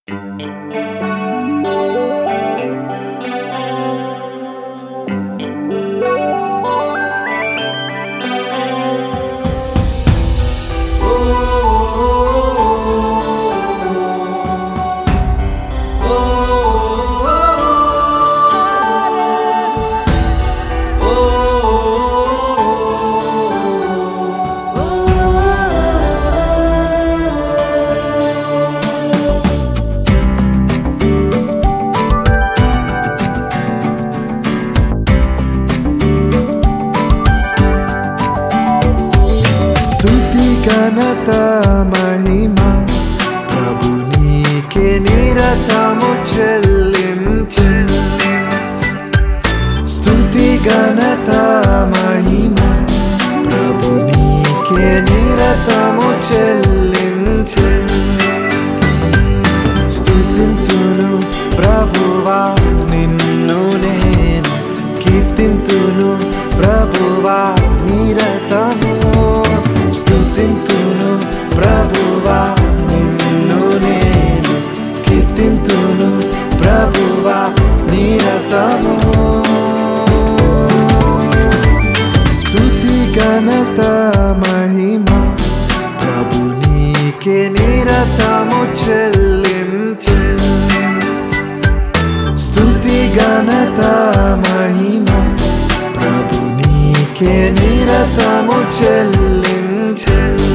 ఘనత మహిమ ప్రభు నీకే నిరతము చెల్లింపు స్తుతి ఘనత మహిమ ప్రభు నీకే నిరతము చెల్లింపు స్తుతింతును ప్రభువా నిన్ను నేను కీర్తింతును ప్రభువా నిరతము స్తుతింతును ప్రభువా నిన్ను నేను కీర్తింతును ప్రభువా నిరతము స్తుతి ఘనత మహిమ ప్రభు నీకే నిరతము చెల్లింపు స్తుతి ఘనత మహిమ ప్రభు నీకే నిరతము చెల్లింపు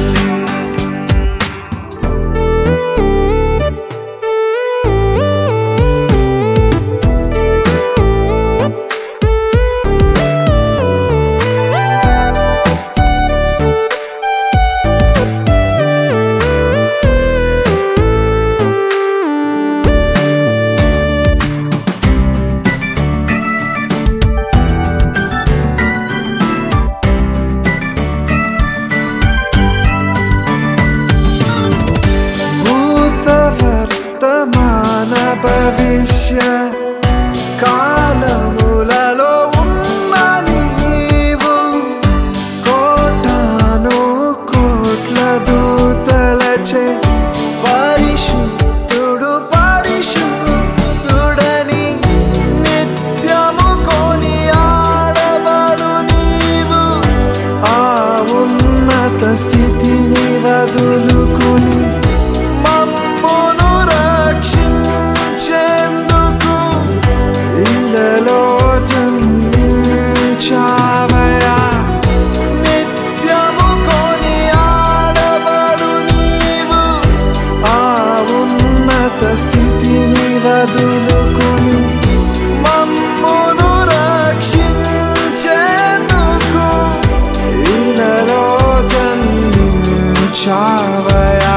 భూత వర్తమాన భవిష్య కాలములలో ఉన్న నీవు కోటాను కోట్ల దూతలచే పరిశుద్ధుడు పరిశుద్ధుడని నిత్యము కొని ఆడబడు నీవు ఆ ఉన్నత స్థితిని వదులుకుని మమ్మును రక్షించేందుకు ఇలలో జన్మించావయా నిత్యము కొని ఆడబడు నీవు ఆ ఉన్నత స్థితిని వదులుకుని మమ్మును రక్షించేందుకు ఇలలో జన్మించావయా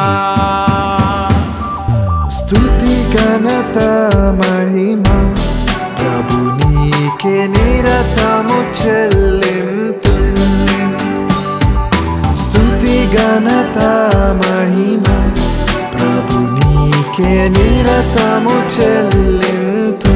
స్తుతి ఘనత మహిమ ప్రభు నీకే నిరతము చెల్లింపు స్తుతి ఘనత మహిమ ప్రభు నీకే నిరతము చెల్లింపు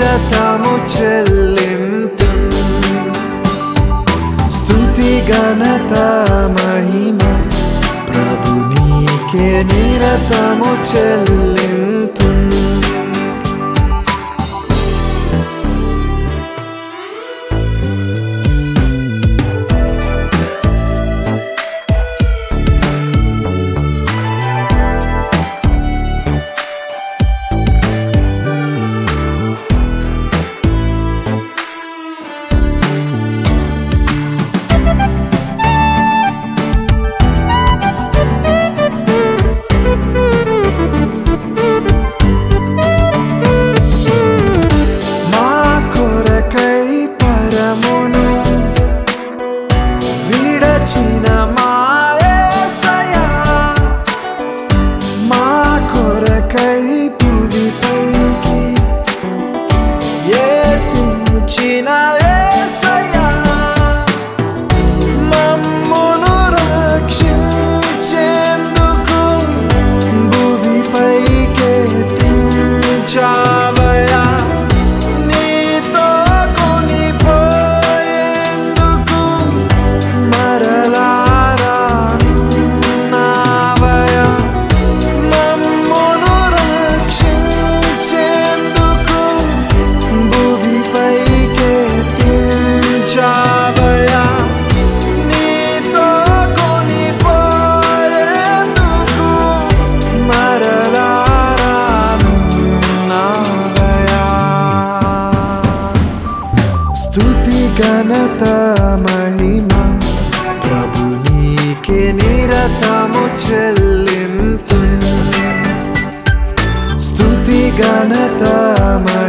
నిరతము చెల్లింతు స్తుతి ఘనత మహిమ ప్రభు నీకే నిరతము చెల్లింతు మా కొరకై పరమును విడచిన మా యేసయ్యా మా కొరకై భూమిపైకి ఎత్తించిన యేసయ్యా మమ్మును రక్షించేందుకు భూమిపైకి ఎత్తించావయ్యా నీతో కొనిపోయేందుకు మరలారావయ్యా మమ్మును రక్షించేందుకు భూమిపైకి ఎత్తించావయ్యా నీతో కొనిపోయేందుకు మరలారావయ్యా స్తుతి ఘనత మహిమ ప్రభు నీకే నిరతము చెల్లింతు స్తుతి ఘనత మహిమ